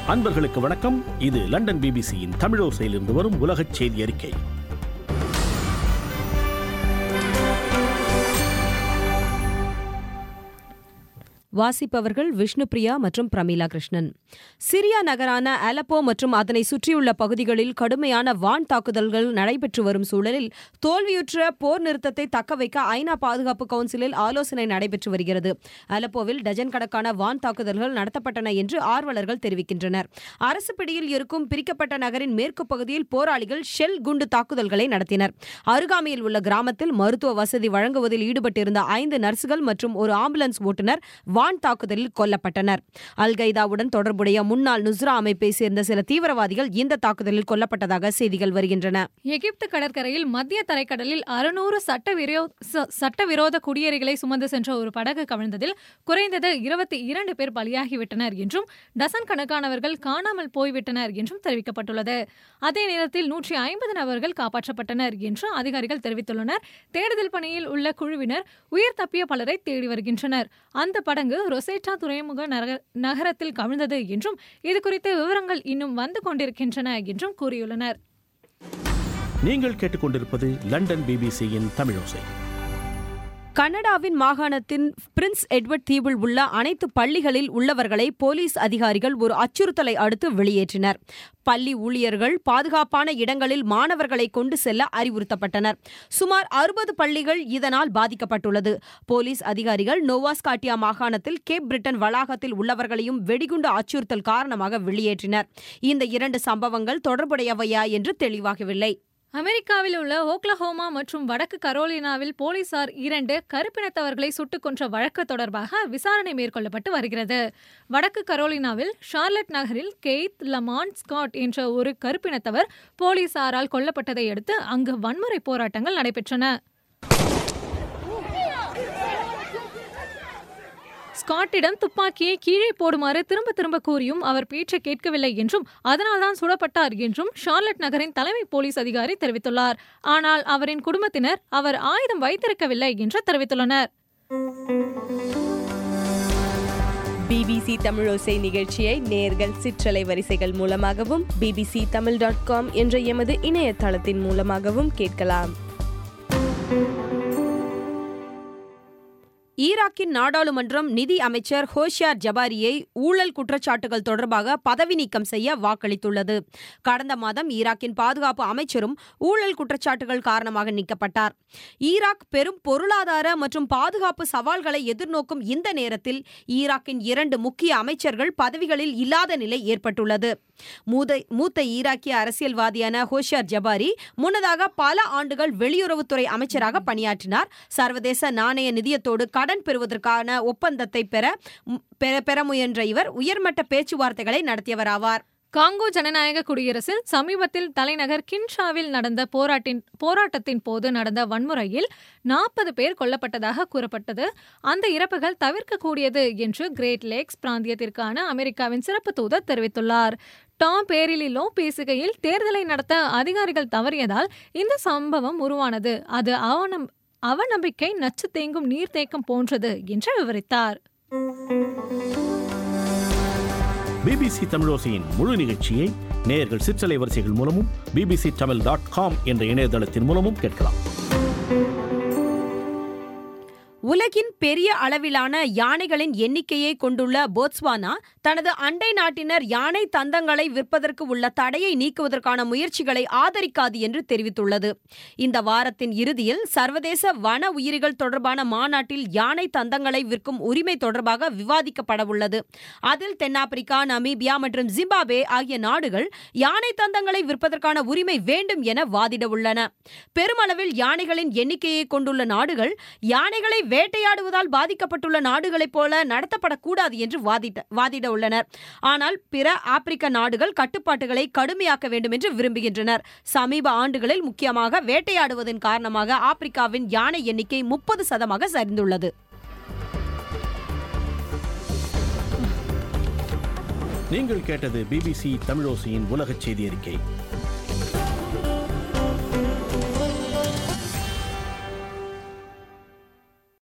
அன்பர்களுக்கு வணக்கம் இது லண்டன் பிபிசியின் தமிழோசையிலிருந்து வரும் உலகச் செய்தி அறிக்கை வாசிப்பவர்கள் விஷ்ணுபிரியா மற்றும் பிரமீளா கிருஷ்ணன் சிரியா நகரான அலப்போ மற்றும் அதனை சுற்றியுள்ள பகுதிகளில் கடுமையான வான் தாக்குதல்கள் நடைபெற்று வரும் சூழலில் தோல்வியுற்ற போர் நிறுத்தத்தை தக்கவைக்க ஐநா பாதுகாப்பு கவுன்சிலில் ஆலோசனை நடைபெற்று வருகிறது அலப்போவில் டஜன் கணக்கான வான் தாக்குதல்கள் நடத்தப்பட்டன என்று ஆர்வலர்கள் தெரிவிக்கின்றனர் அரசு பிடியில் இருக்கும் பிரிக்கப்பட்ட நகரின் மேற்கு பகுதியில் போராளிகள் ஷெல் குண்டு தாக்குதல்களை நடத்தினர் அருகாமையில் உள்ள கிராமத்தில் மருத்துவ வசதி வழங்குவதில் ஈடுபட்டிருந்த ஐந்து நர்சுகள் மற்றும் ஒரு ஆம்புலன்ஸ் ஓட்டுநர் வான் தாக்குதலில் கொல்லப்பட்டனர் அல் கைதாவுடன் தொடர்புடைய முன்னாள் நுஸ்ரா அமைப்பை சேர்ந்த சில தீவிரவாதிகள் இந்த தாக்குதலில் கொல்லப்பட்டதாக செய்திகள் வருகின்றன எகிப்து கடற்கரையில் மத்திய தரைக்கடலில் அறுநூறு சட்டவிரோ ச- சட்டவிரோத குடியேறிகளை சுமந்து சென்ற ஒரு படகு கவிழ்ந்ததில் குறைந்தது இருபத்தி இரண்டு பேர் பலியாகிவிட்டனர் என்றும் டசன் கணக்கானவர்கள் காணாமல் போய்விட்டனர் என்றும் தெரிவிக்கப்பட்டுள்ளது அதே நேரத்தில் நூற்றி ஐம்பது நபர்கள் காப்பாற்றப்பட்டனர் என்று அதிகாரிகள் தெரிவித்துள்ளனர் தேடுதல் பணியில் உள்ள குழுவினர் உயிர் தப்பிய பலரை தேடி வருகின்றனர் அந்த படகு ரொசேட்டா துறைமுக நகர- நகரத்தில் கவிழ்ந்தது என்றும் இது குறித்த விவரங்கள் இன்னும் வந்து கொண்டிருக்கின்றன என்றும் கூறியுள்ளனர் நீங்கள் கேட்டுக்கொண்டிருப்பது லண்டன் பிபிசியின் தமிழோசை கனடாவின் மாகாணத்தின் பிரின்ஸ் எட்வர்ட் தீவில் உள்ள அனைத்து பள்ளிகளில் உள்ளவர்களை போலீஸ் அதிகாரிகள் ஒரு அச்சுறுத்தலை அடுத்து வெளியேற்றினர் பள்ளி ஊழியர்கள் பாதுகாப்பான இடங்களில் மாணவர்களை கொண்டு செல்ல அறிவுறுத்தப்பட்டனர் சுமார் அறுபது பள்ளிகள் இதனால் பாதிக்கப்பட்டுள்ளது போலீஸ் அதிகாரிகள் நோவாஸ்காட்டியா மாகாணத்தில் கேப் பிரிட்டன் வளாகத்தில் உள்ளவர்களையும் வெடிகுண்டு அச்சுறுத்தல் காரணமாக வெளியேற்றினர் இந்த இரண்டு சம்பவங்கள் தொடர்புடையவையா என்று தெளிவாகவில்லை அமெரிக்காவில் உள்ள ஓக்லஹோமா மற்றும் வடக்கு கரோலினாவில் போலீசார் இரண்டு கருப்பினத்தவர்களை சுட்டுக் கொன்ற வழக்கு தொடர்பாக விசாரணை மேற்கொள்ளப்பட்டு வருகிறது வடக்கு கரோலினாவில் ஷார்லட் நகரில் கெய்த் லமான் ஸ்காட் என்ற ஒரு கருப்பினத்தவர் போலீசாரால் கொல்லப்பட்டதை அடுத்து அங்கு வன்முறை போராட்டங்கள் நடைபெற்றன ஸ்காட்டிடம் துப்பாக்கியை கீழே போடுமாறு திரும்ப திரும்ப கூறியும் அவர் பேச்சை கேட்கவில்லை என்றும் அதனால்தான் சுடப்பட்டார் என்றும் ஷார்லட் நகரின் தலைமை போலீஸ் அதிகாரி தெரிவித்துள்ளார் ஆனால் அவரின் குடும்பத்தினர் அவர் ஆயுதம் வைத்திருக்கவில்லை என்று தெரிவித்துள்ளனர் பிபிசி தமிழோசை நிகழ்ச்சியை நேர்கள் சிற்றலை வரிசைகள் மூலமாகவும் பிபிசி தமிழ் டாட் காம் என்ற எமது இணையதளத்தின் மூலமாகவும் கேட்கலாம் ஈராக்கின் நாடாளுமன்றம் நிதி அமைச்சர் ஹோஷியார் ஜபாரியை ஊழல் குற்றச்சாட்டுகள் தொடர்பாக பதவி நீக்கம் செய்ய வாக்களித்துள்ளது கடந்த மாதம் ஈராக்கின் பாதுகாப்பு அமைச்சரும் ஊழல் குற்றச்சாட்டுகள் காரணமாக நீக்கப்பட்டார் ஈராக் பெரும் பொருளாதார மற்றும் பாதுகாப்பு சவால்களை எதிர்நோக்கும் இந்த நேரத்தில் ஈராக்கின் இரண்டு முக்கிய அமைச்சர்கள் பதவிகளில் இல்லாத நிலை ஏற்பட்டுள்ளது மூத மூத்த ஈராக்கிய அரசியல்வாதியான ஹோஷியார் ஜபாரி முன்னதாக பல ஆண்டுகள் வெளியுறவுத்துறை அமைச்சராக பணியாற்றினார் சர்வதேச நாணய நிதியத்தோடு கடன் பெறுவதற்கான ஒப்பந்தத்தை பெற ம், பெற பெற முயன்ற இவர் உயர்மட்ட பேச்சுவார்த்தைகளை நடத்தியவராவார் காங்கோ ஜனநாயக குடியரசில் சமீபத்தில் தலைநகர் கின்ஷாவில் நடந்த போராட்டின் போராட்டத்தின் போது நடந்த வன்முறையில் நாற்பது பேர் கொல்லப்பட்டதாக கூறப்பட்டது அந்த இறப்புகள் தவிர்க்கக்கூடியது என்று கிரேட் லேக்ஸ் பிராந்தியத்திற்கான அமெரிக்காவின் சிறப்பு தூதர் தெரிவித்துள்ளார் டாம் பேரிலிலோ பேசுகையில் தேர்தலை நடத்த அதிகாரிகள் தவறியதால் இந்த சம்பவம் உருவானது அது அவநம் அவநம்பிக்கை நச்சு தேங்கும் நீர்த்தேக்கம் போன்றது என்று விவரித்தார் பிபிசி தமிழோசையின் முழு நிகழ்ச்சியை நேயர்கள் சிற்றலை வரிசைகள் மூலமும் பிபிசி தமிழ் டாட் காம் என்ற இணையதளத்தின் மூலமும் கேட்கலாம் உலகின் பெரிய அளவிலான யானைகளின் எண்ணிக்கையை கொண்டுள்ள போட்ஸ்வானா தனது அண்டை நாட்டினர் யானை தந்தங்களை விற்பதற்கு உள்ள தடையை நீக்குவதற்கான முயற்சிகளை ஆதரிக்காது என்று தெரிவித்துள்ளது இந்த வாரத்தின் இறுதியில் சர்வதேச வன உயிரிகள் தொடர்பான மாநாட்டில் யானை தந்தங்களை விற்கும் உரிமை தொடர்பாக விவாதிக்கப்படவுள்ளது அதில் தென்னாப்பிரிக்கா நமீபியா மற்றும் ஜிம்பாப்வே ஆகிய நாடுகள் யானை தந்தங்களை விற்பதற்கான உரிமை வேண்டும் என வாதிட உள்ளன பெருமளவில் யானைகளின் எண்ணிக்கையை கொண்டுள்ள நாடுகள் யானைகளை வேட்டையாடுவதால் பாதிக்கப்பட்டுள்ள நாடுகளைப் போல நடத்தப்படக்கூடாது என்று வாதிட வாதிட உள்ளனர் ஆனால் பிற ஆப்பிரிக்க நாடுகள் கட்டுப்பாட்டுகளை கடுமையாக்க வேண்டும் என்று விரும்புகின்றனர் சமீப ஆண்டுகளில் முக்கியமாக வேட்டையாடுவதன் காரணமாக ஆப்பிரிக்காவின் யானை எண்ணிக்கை முப்பது சதமாக சரிந்துள்ளது நீங்கள் கேட்டது பிபிசி தமிழோசையின் உலகச் செய்தி அறிக்கை